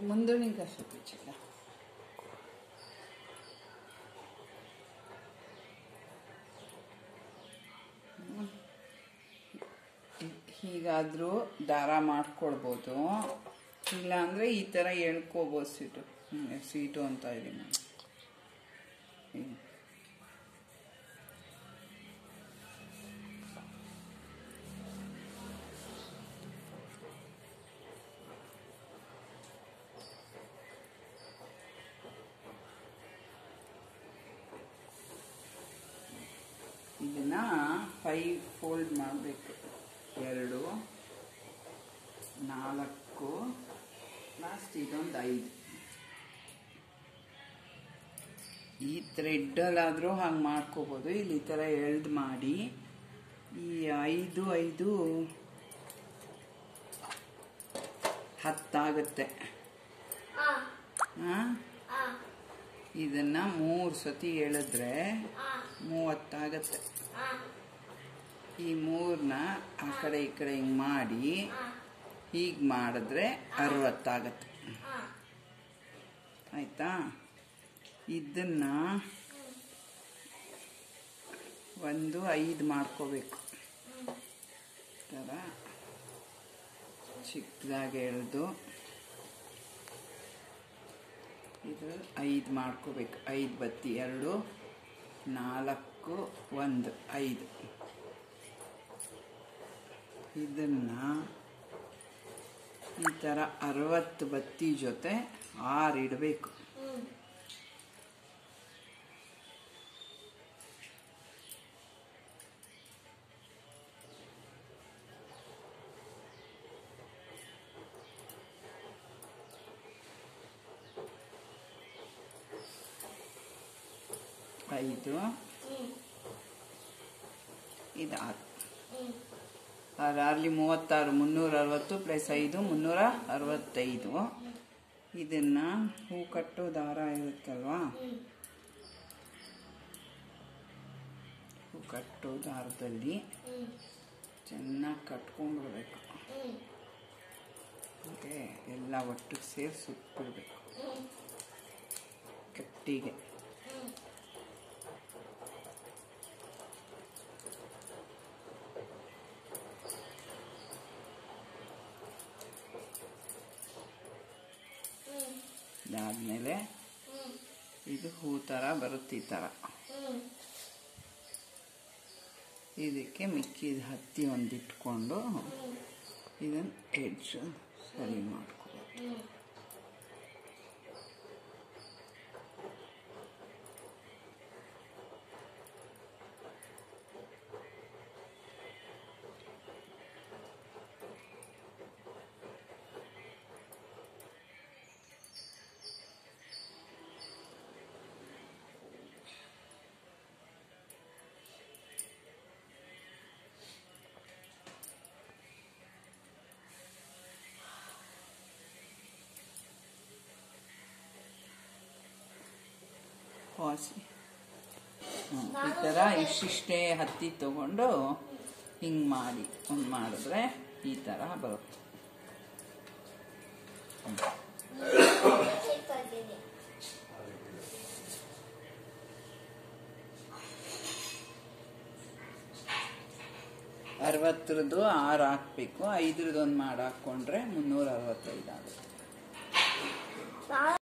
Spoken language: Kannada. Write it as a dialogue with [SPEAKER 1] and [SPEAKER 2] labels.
[SPEAKER 1] ಮುಂದೂಣಿಗೆ ಕಷ್ಟ ಚಿಕ್ಕ ಹೀಗಾದರೂ ದಾರ ಮಾಡ್ಕೊಳ್ಬೋದು ಇಲ್ಲ ಅಂದರೆ ಈ ಥರ ಎಳ್ಕೋಬೋದು ಸೀಟು ಹ್ಞೂ ಸೀಟು ಅಂತ ಇದೀನಿ ನಾನು ಹೀಗೆ. ಇದನ್ನ ಫೈವ್ ಫೋಲ್ಡ್ ಮಾಡಬೇಕು ಎರಡು ನಾಲ್ಕು ಲಾಸ್ಟ್ ಇದೊಂದು ಐದು ಈ ಥ್ರೆಡ್ಡಲ್ಲಾದರೂ ಹಂಗೆ ಮಾಡ್ಕೋಬೋದು ಇಲ್ಲಿ ಈ ಥರ ಎಳ್ದು ಮಾಡಿ ಈ ಐದು ಐದು ಹತ್ತಾಗುತ್ತೆ
[SPEAKER 2] ಆ
[SPEAKER 1] ಹಾಂ
[SPEAKER 2] ಆ
[SPEAKER 1] ಇದನ್ನ ಮೂರು ಸತಿ ಎಳೆದ್ರೆ
[SPEAKER 2] ಆ
[SPEAKER 1] ಮೂವತ್ತಾಗತ್ತೆ
[SPEAKER 2] ಆ
[SPEAKER 1] ಈ ಮೂರನ್ನ ಆ ಕಡೆ ಈ ಕಡೆ ಹಿಂಗೆ ಮಾಡಿ
[SPEAKER 2] ಆ
[SPEAKER 1] ಹೀಗೆ ಮಾಡಿದ್ರೆ ಅರವತ್ತಾಗತ್ತೆ
[SPEAKER 2] ಆ
[SPEAKER 1] ಆಯ್ತಾ ಇದನ್ನ ಒಂದು ಐದು ಮಾಡ್ಕೋಬೇಕು ಈ ಥರ ಚಿಕ್ಕದಾಗಿ ಎಳೆದು ಇದು ಐದು ಮಾಡ್ಕೋಬೇಕು ಐದು ಬತ್ತಿ ಎರಡು ನಾಲ್ಕು ಒಂದು ಐದು ಇದನ್ನ ಈ ಥರ ಅರವತ್ತು ಬತ್ತಿ ಜೊತೆ ಆರು ಇಡಬೇಕು
[SPEAKER 2] ಹ್ಮ್
[SPEAKER 1] ಐದು
[SPEAKER 2] ಹ್ಮ್
[SPEAKER 1] ಇದು ಆರು
[SPEAKER 2] ಹ್ಮ್
[SPEAKER 1] ಆರು ಆರ್ಲಿ ಮೂವತ್ತಾರು ಮುನ್ನೂರ ಅರವತ್ತು ಪ್ಲಸ್ ಐದು ಮುನ್ನೂರ ಅರವತ್ತೈದು ಇದನ್ನ ಹೂ ಕಟ್ಟೋ ದಾರ ಇರುತ್ತಲ್ವಾ
[SPEAKER 2] ಹ್ಮ್
[SPEAKER 1] ಹೂ ಕಟ್ಟೋ ದಾರದಲ್ಲಿ
[SPEAKER 2] ಹ್ಮ್
[SPEAKER 1] ಚೆನ್ನಾಗಿ ಕಟ್ಕೊಂಡ್ಬಿಡ್ಬೇಕು
[SPEAKER 2] ಹ್ಮ್
[SPEAKER 1] ಮತ್ತೆ ಎಲ್ಲ ಒಟ್ಟಿಗೆ ಸೇರಿ ಸುತ್ತಬಿಡ್ಬೇಕು
[SPEAKER 2] ಹ್ಮ್
[SPEAKER 1] ಗಟ್ಟಿಗೆ
[SPEAKER 2] ಹ್ಮ್ ಹ್ಮ್
[SPEAKER 1] ಇದಾದ್ಮೇಲೆ
[SPEAKER 2] ಹ್ಮ್
[SPEAKER 1] ಇದು ಹೂ ಥರ ಬರುತ್ತೆ ಈ ಥರ
[SPEAKER 2] ಹ್ಮ್
[SPEAKER 1] ಇದಕ್ಕೆ ಮಿಕ್ಕಿದ ಹತ್ತಿ ಒಂದು ಇಟ್ಕೊಂಡು ಇದನ್ನು ಎಡ್ಜ್ ಸರಿ ಮಾಡ್ಕೋಬೇಕು
[SPEAKER 2] ಹ್ಮ್
[SPEAKER 1] ವಾಸಿ ಹ್ಮ್. ಈ ಥರ ಇಷ್ಟಿಷ್ಟೇ ಹತ್ತಿ ತಗೊಂಡು ಹಿಂಗೆ ಮಾಡಿ ಒಂದು ಮಾಡಿದ್ರೆ ಈ ಥರ ಬರುತ್ತೆ
[SPEAKER 2] ಚಿಕ್ಕದಿದೆ
[SPEAKER 1] ಅರವತ್ತರದ್ದು ಆರು ಹಾಕ್ಬೇಕು ಐದ್ರದ್ದು ಒಂದು ಮಾಡಿ ಹಾಕ್ಕೊಂಡ್ರೆ ಮುನ್ನೂರ ಅರವತ್ತೈದು ಆಗುತ್ತೆ
[SPEAKER 2] ನಾನು